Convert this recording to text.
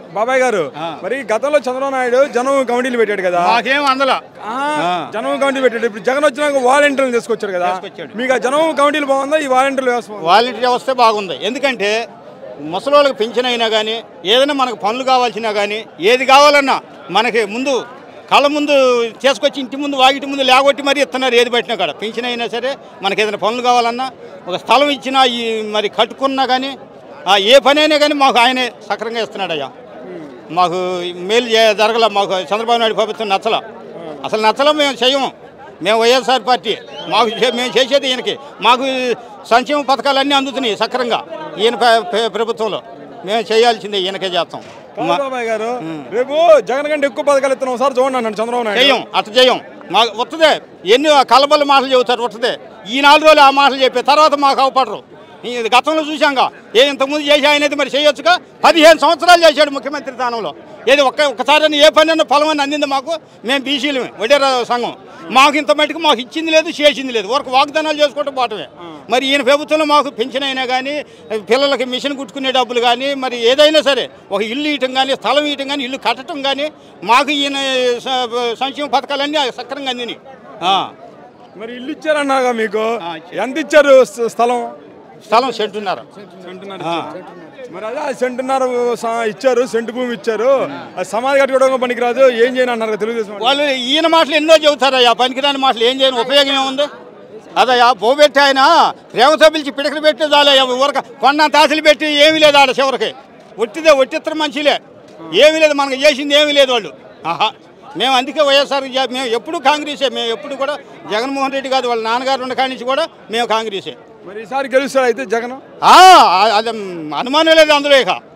బాబాయ్ గారు మరి గతంలో చంద్రబాబు నాయుడు జనం కమిటీలు పెట్టాడు కదా మాకేం అందల ఆ, జనం కమిటీ పెట్టాడు ఇప్పుడు జగన్ వచ్చినాక వాలంటీర్లు తీసుకొచ్చారు కదా తీసుకొచ్చాడు. మీకు ఆ జనం కమిటీలు బాగుందా ఈ వాలంటీర్లు వ్యవస్థ బాగుందా? వాలంటీర్ వ్యవస్థ బాగుంది ఎందుకంటే ముసలోళ్ళకి పింఛన్ అయినా కానీ ఏదైనా మనకు పనులు కావాల్సినా కానీ ఏది కావాలన్నా మనకి ముందు కళ్ళ ముందు చేసుకొచ్చి ఇంటి ముందు వాగిటి ముందు లేగొట్టి మరీ ఇస్తున్నారు ఏది పెట్టినా కాడ పింఛన్ అయినా సరే మనకి ఏదైనా పనులు కావాలన్నా ఒక స్థలం ఇచ్చినా ఈ మరి కట్టుకున్నా కానీ ఆ ఏ పని అయినా కానీ మాకు ఆయనే సక్రంగా ఇస్తున్నాడు అయ్యా మాకు మేలు చే- జరగల మాకు చంద్రబాబు నాయుడు ప్రభుత్వం నచ్చల అసలు నచ్చల మేము చేయము మేము వైఎస్ఆర్ పార్టీ మాకు చే- మేము చేసేది ఈయనకి మాకు సంక్షేమ పథకాలన్నీ అందుతున్నాయి సక్రంగా ఈయన ప్ర- ప్ర- ప్రభుత్వంలో మేము చేయాల్సిందే ఈయనకే చేస్తాం కాదు బాబాయ్ గారు రేపు జగన్ కంటే ఎక్కువ పథకాలు ఇస్తున్నాం ఒకసారి చూడండి అన్నాడు చంద్రబాబు నాయుడు చెయ్యం అట్ట చెయ్యం మాకు వస్తుందే ఎన్ని కలబల్ల మాటలు చెబుతారు వస్తుందే ఈ నాలుగు రోజులు ఆ మాటలు చెప్పే తర్వాత మాకు అవపడరు ఈ గతంలో చూశాంగా ఏ ఇంతకుముందు చేసి ఆయన అయితే మరి చేయొచ్చుగా పదిహేను సంవత్సరాలు చేశాడు ముఖ్యమంత్రి స్థానంలో ఏది ఒక్క ఒక్కసారి ఏ పని అన్న ఫలం అని అందింది మాకు మేము బీసీలమే వడేర సంఘం మాకు ఇంత మటుకు మాకు ఇచ్చింది లేదు చేసింది లేదు వరకు వాగ్దానాలు చేసుకుంటూ పోవటమే మరి ఈయన ప్రభుత్వంలో మాకు పెన్షన్ అయినా కానీ పిల్లలకి మిషన్ కుట్టుకునే డబ్బులు కానీ మరి ఏదైనా సరే ఒక ఇల్లు ఇయటం కానీ స్థలం ఇయటం కానీ ఇల్లు కట్టడం కానీ మాకు ఈయన స- సంక్షేమ పథకాలన్నీ సక్రంగా అందినాయి ఆ. మరి ఇల్లు ఇచ్చారన్నాగా మీకు ఆ, ఎంత ఇచ్చారు స్థ- స్థలం స్థలం సెంటున్నారు సెంటున్నర ఇచ్చారు. మరి అదే ఆ సెంటున్నర స- ఇచ్చారు సెంటు భూమి ఇచ్చారు అది సమాధి కట్టుకోవడం పనికిరాదు ఏం చేయను అన్నారు కదా తెలుగుదేశం వాళ్ళు. వాళ్ళు ఈయన మాటలు ఎన్నో చెబుతారయ్యా పనికిరాని మాటలు ఏం చేయని ఉపయోగం ఏముంది అదయ్యా పోబెట్టి ఆయన ప్రేమతో పిలిచి పిడకలు పెట్టే చాలయ్యా ఊరక కొన్నంత ఆశలు పెట్టి ఏమీ లేదు ఆడ చివరికి ఒట్టిదే ఒట్టిత్తర మంచిలే ఏమీ లేదు మనకు చేసింది ఏమీ లేదు వాళ్ళు ఆహా మేము అందుకే వైఎస్ఆర్ జా- మేము ఎప్పుడు కాంగ్రెసే మేము ఎప్పుడు కూడా జగన్మోహన్ రెడ్డి కాదు వాళ్ళ నాన్నగారు ఉన్న కాడి నుంచి కూడా మేము కాంగ్రెసే మరి ఈసారి గెలుస్తాడు అయితే జగన్ ఆ, అది అనుమానం లేదు అందులో ఇక